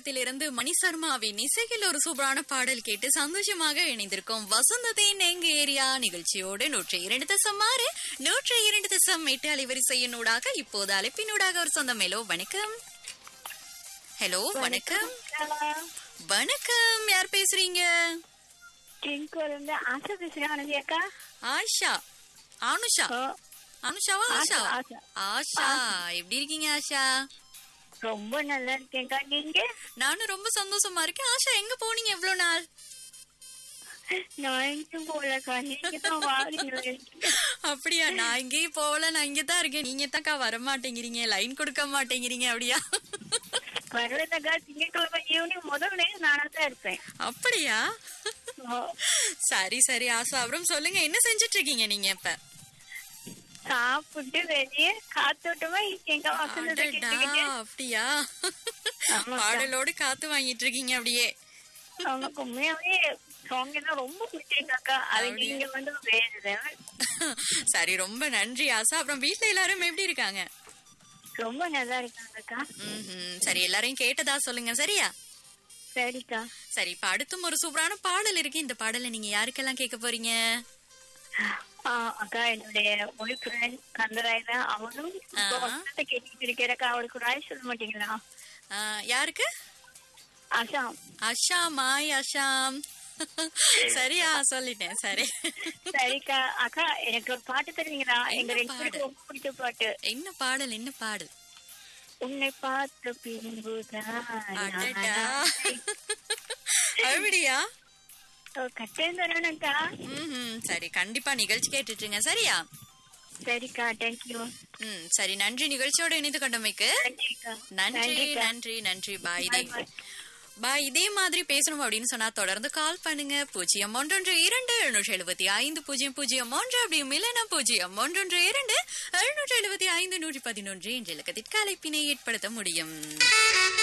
திரைப்படத்திலிருந்து மணி சர்மாவின் இசையில் ஒரு சூப்பரான பாடல் கேட்டு சந்தோஷமாக இணைந்திருக்கும் வசந்தத்தின் எங்க ஏரியா நிகழ்ச்சியோடு நூற்றி இரண்டு தசம் ஆறு நூற்றி இரண்டு தசம் எட்டு அலைவரிசையினூடாக இப்போது அழைப்பினூடாக ஒரு சொந்தம் ஹலோ வணக்கம் ஹலோ வணக்கம் வணக்கம் யார் பேசுறீங்க டிங்கோல இருந்து ஆசை பேசுறேன் அனந்தி அக்கா ஆஷா ஆனுஷா ஓ, ஆனுஷாவா ஆஷா ஆஷா, ஆஷா எப்படி இருக்கீங்க ஆஷா ரொம்ப நல்லா இருக்கேன்க்கா நீங்க நானும் ரொம்ப சந்தோஷமா இருக்கேன் ஆஷா எங்க போனீங்க எவ்வளவு நாள் நான் எங்கேயும் போகலக்கா நீங்க தான் வாரீங்க அப்படியா நான் எங்கேயும் போகல நான் இங்க தான் இருக்கேன் நீங்க தான்க்கா வர மாட்டேங்கிறீங்க லைன் கொடுக்க மாட்டேங்கிறீங்க அப்படியா பரவாயில்லக்கா திங்கட்கிழமை ஈவினிங் முதல் நேரம் நானா தான் இருப்பேன் அப்படியா ஓ, சரி சரி ஆஷா அப்புறம் சொல்லுங்க என்ன செஞ்சுட்டு இருக்கீங்க நீங்க இப்ப சாப்பிட்டு வெளியே காத்தோட்டமா எங்க வசந்தத்தை அடடா, கேட்டுக்கிட்டு அப்படியா ஆமாக்கா. பாடலோடு காத்து வாங்கிட்டு இருக்கீங்க அப்படியே அவனுக்கு உண்மையாவே சாங் எல்லாம் ரொம்ப பிடிச்சிருக்காக்கா அது அப்படியா? நீங்க வந்து வேறு level. சரி ரொம்ப நன்றி ஆஷா அப்புறம் வீட்ல எல்லாரும் எப்படி இருக்காங்க ரொம்ப நல்லா இருக்காங்கக்கா ம்ஹும். சரி எல்லாரையும் கேட்டதா சொல்லுங்க சரியா சரிக்கா சரி இப்ப அடுத்தும் ஒரு சூப்பரான பாடல் இருக்கு இந்த பாடலை நீங்க யாருக்கெல்லாம் கேட்க போறீங்க ஆ, அக்கா என்னுடைய மொழி ஃப்ரெண்ட் கந்தராயன் அவனும் இப்போ ஆ. வசனத்தை கேட்டுட்டு இருக்கிறக்கா அவருக்கு ஒரு ஆய் சொல்ல மாட்டீங்களா ஆ, யாருக்கு அசாம் அஷாம் ஆய் அஷாம் சரியா சொல்லிட்டேன் சரி சரிக்கா அக்கா எனக்கு ஒரு பாட்டு தருவீங்களா எங்க என்ன ரெண்டு பேருக்கு ரொம்ப பிடிச்ச பாட்டு என்ன பாடல் என்ன பாடல் உன்னை பார்த்த பின்புதான் அடடா. நான் அப்படியா ஓ, கட்டேன் தரணும்க்கா ம்ஹும். சரி கண்டிப்பா நிகழ்ச்சி கேட்டுட்டுங்க சரியா சரிக்கா தேங்க்யூ ம் சரி நன்றி நிகழ்ச்சியோட இணைந்து கொண்டமைக்கு நன்றிக்கா நன்றி நன்றிக்கா நன்றி நன்றி பாய் இதே Bye, bye. பாய் இதே மாதிரி பேசணும் அப்படின்னு சொன்னா தொடர்ந்து கால் பண்ணுங்க பூஜ்ஜியம் ஒன்றொன்று இரண்டு எழுநூற்றி எழுபத்தி ஐந்து பூஜ்ஜியம் பூஜ்ஜியம் ஒன்று அப்படியும் இல்லைன்னா பூஜ்ஜியம் ஒன்றொன்று இரண்டு எழுநூற்றி எழுபத்தி ஐந்து நூற்றி பதினொன்று என்ற இலக்கத்திற்கு அழைப்பினை ஏற்படுத்த முடியும்